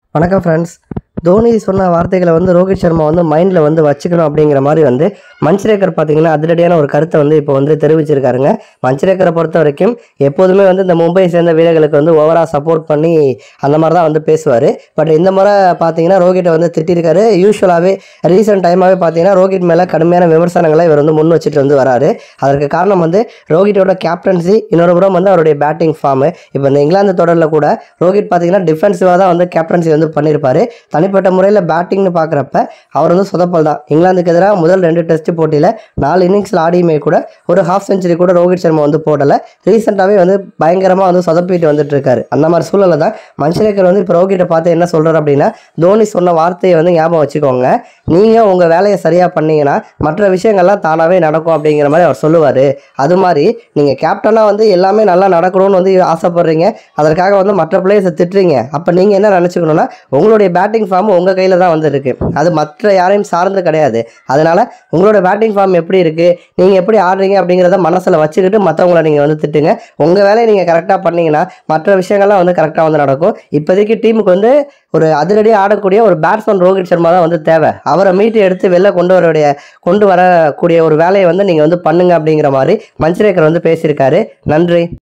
வணக்கம் ஃப்ரெண்ட்ஸ் தோனி சொன்ன வார்த்தைகளை வந்து ரோஹித் சர்மா வந்து மைண்டில் வந்து வச்சுக்கணும் அப்படிங்கிற மாதிரி வந்து மஞ்சுரேக்கர் பார்த்தீங்கன்னா அதிரடியான ஒரு கருத்தை வந்து இப்போ வந்து தெரிவிச்சிருக்காருங்க மஞ்சுரேக்கரை பொறுத்த வரைக்கும் எப்போதுமே வந்து இந்த மும்பை சேர்ந்த வீரர்களுக்கு வந்து ஓவராக சப்போர்ட் பண்ணி அந்த மாதிரி தான் வந்து பேசுவார் பட் இந்த முறை பார்த்தீங்கன்னா ரோஹிட்டை வந்து திட்டிருக்காரு யூஸ்வலாகவே ரீசெண்ட் டைமாகவே பார்த்தீங்கன்னா ரோஹித் மேலே கடுமையான விமர்சனங்களை இவர் வந்து முன் வச்சுட்டு வந்து வராரு அதற்கு காரணம் வந்து ரோஹிட்டோட கேப்டன்சி இன்னொரு புறம் வந்து அவருடைய பேட்டிங் ஃபார்மு இப்போ இந்த இங்கிலாந்து தொடரில் கூட ரோஹித் பார்த்தீங்கன்னா டிஃபென்சிவாக தான் வந்து கேப்டன்சி வந்து பண்ணியிருப்பாரு தனிப்பட்ட முறையில் பேட்டிங்னு பார்க்குறப்ப அவர் வந்து சொதப்பல் தான் இங்கிலாந்துக்கு எதிராக முதல் ரெண்டு டெஸ்ட் போட்டியில் நாலு இன்னிங்ஸில் ஆடியுமே கூட ஒரு ஹாஃப் செஞ்சுரி கூட ரோஹித் சர்மா வந்து போடலை ரீசெண்டாகவே வந்து பயங்கரமாக வந்து சொதப்பிட்டு வந்துட்டு இருக்காரு அந்த மாதிரி சூழலை தான் மஞ்சரேக்கர் வந்து இப்போ ரோஹிட்டை பார்த்து என்ன சொல்கிறார் அப்படின்னா தோனி சொன்ன வார்த்தையை வந்து ஞாபகம் வச்சுக்கோங்க நீங்கள் உங்கள் வேலையை சரியாக பண்ணீங்கன்னா மற்ற விஷயங்கள்லாம் தானாகவே நடக்கும் அப்படிங்கிற மாதிரி அவர் சொல்லுவார் அது மாதிரி நீங்கள் கேப்டனாக வந்து எல்லாமே நல்லா நடக்கணும்னு வந்து ஆசைப்படுறீங்க அதற்காக வந்து மற்ற பிளேயர்ஸை திட்டுறீங்க அப்போ நீங்கள் என்ன நினச்சிக்கணும்னா உங்களுடைய பேட்டிங் ஃபார்ம் உங்கள் கையில் தான் வந்து இருக்கு அது மற்ற யாரையும் சார்ந்து கிடையாது அதனால் உங்களோட பேட்டிங் ஃபார்ம் எப்படி இருக்குது நீங்கள் எப்படி ஆடுறீங்க அப்படிங்கிறத மனசில் வச்சுக்கிட்டு மற்றவங்கள நீங்கள் வந்து திட்டுங்க உங்கள் வேலையை நீங்கள் கரெக்டாக பண்ணீங்கன்னா மற்ற விஷயங்கள்லாம் வந்து கரெக்டாக வந்து நடக்கும் இப்போதைக்கு டீமுக்கு வந்து ஒரு அதிரடியாக ஆடக்கூடிய ஒரு பேட்ஸ்மேன் ரோஹித் சர்மா தான் வந்து தேவை அவரை மீட்டு எடுத்து வெளில கொண்டு வரக்கூடிய கொண்டு வரக்கூடிய ஒரு வேலையை வந்து நீங்கள் வந்து பண்ணுங்க அப்படிங்கிற மாதிரி மஞ்சுரேக்கர் வந்து பேசியிருக்காரு நன்றி